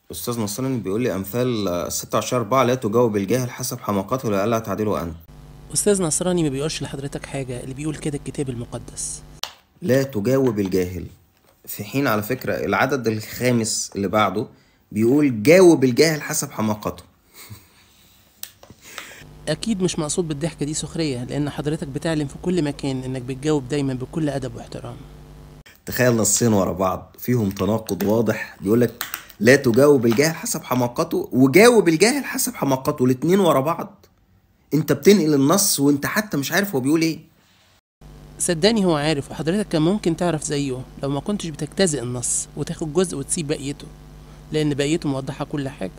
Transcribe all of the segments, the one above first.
أستاذ نصراني بيقول لي أمثال آه، 16 أربعة لا تجاوب الجاهل حسب حماقته لئلا تعدله أنت أستاذ نصراني ما بيقولش لحضرتك حاجة اللي بيقول كده الكتاب المقدس لا تجاوب الجاهل في حين على فكرة العدد الخامس اللي بعده بيقول جاوب الجاهل حسب حماقته أكيد مش مقصود بالضحكة دي سخرية لأن حضرتك بتعلم في كل مكان إنك بتجاوب دايما بكل أدب واحترام تخيل نصين ورا بعض فيهم تناقض واضح بيقول لك لا تجاوب الجاهل حسب حماقته وجاوب الجاهل حسب حماقته الاتنين ورا بعض انت بتنقل النص وانت حتى مش عارف هو بيقول ايه صدقني هو عارف وحضرتك كان ممكن تعرف زيه لو ما كنتش بتجتزئ النص وتاخد جزء وتسيب بقيته لأن بقيته موضحة كل حاجة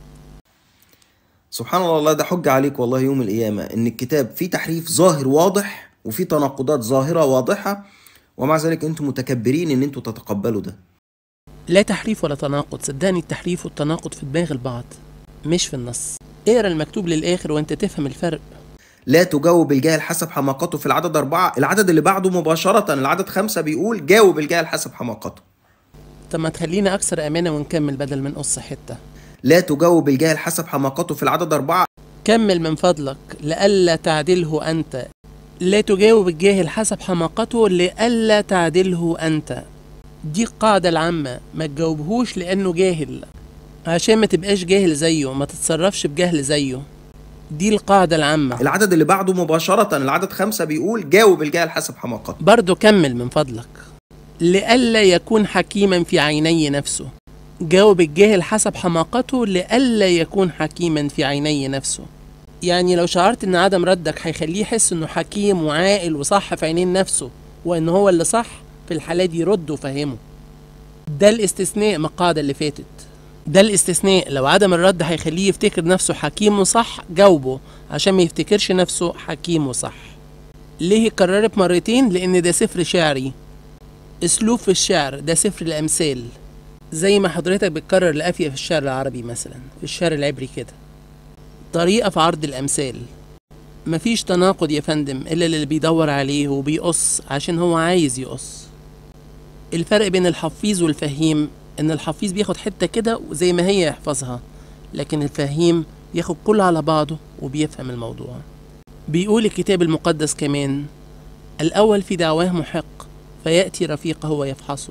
سبحان الله والله ده حجة عليك والله يوم القيامة ان الكتاب فيه تحريف ظاهر واضح وفيه تناقضات ظاهرة واضحة ومع ذلك انتم متكبرين ان انتم تتقبلوا ده لا تحريف ولا تناقض صدقني التحريف والتناقض في دماغ البعض مش في النص اقرا المكتوب للآخر وانت تفهم الفرق لا تجاوب الجاهل حسب حماقته في العدد أربعة العدد اللي بعده مباشرة العدد خمسة بيقول جاوب الجاهل حسب حماقته طب ما تخلينا أكثر أمانة ونكمل بدل ما نقص حتة لا تجاوب الجاهل حسب حماقته في العدد أربعة كمل من فضلك لئلا تعدله أنت لا تجاوب الجاهل حسب حماقته لئلا تعدله أنت دي القاعدة العامة ما تجاوبهوش لأنه جاهل عشان ما تبقاش جاهل زيه ما تتصرفش بجهل زيه دي القاعدة العامة العدد اللي بعده مباشرة العدد خمسة بيقول جاوب الجاهل حسب حماقته برضو كمل من فضلك لئلا يكون حكيما في عيني نفسه جاوب الجاهل حسب حماقته لئلا يكون حكيما في عيني نفسه يعني لو شعرت ان عدم ردك هيخليه يحس انه حكيم وعاقل وصح في عينين نفسه وان هو اللي صح في الحالة دي رد وفهمه ده الاستثناء من القاعدة اللي فاتت ده الاستثناء لو عدم الرد هيخليه يفتكر نفسه حكيم وصح جاوبه عشان ما يفتكرش نفسه حكيم وصح ليه اتكررت مرتين لان ده سفر شعري اسلوب في الشعر ده سفر الامثال زي ما حضرتك بتكرر القافية في الشعر العربي مثلا في الشعر العبري كده طريقة في عرض الأمثال مفيش تناقض يا فندم إلا اللي بيدور عليه وبيقص عشان هو عايز يقص الفرق بين الحفيظ والفهيم إن الحفيظ بياخد حتة كده زي ما هي يحفظها لكن الفهيم بياخد كله على بعضه وبيفهم الموضوع بيقول الكتاب المقدس كمان الأول في دعواه محق فيأتي رفيقه ويفحصه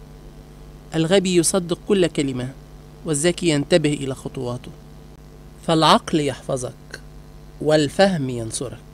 الغبي يصدق كل كلمة والذكي ينتبه إلى خطواته فالعقل يحفظك والفهم ينصرك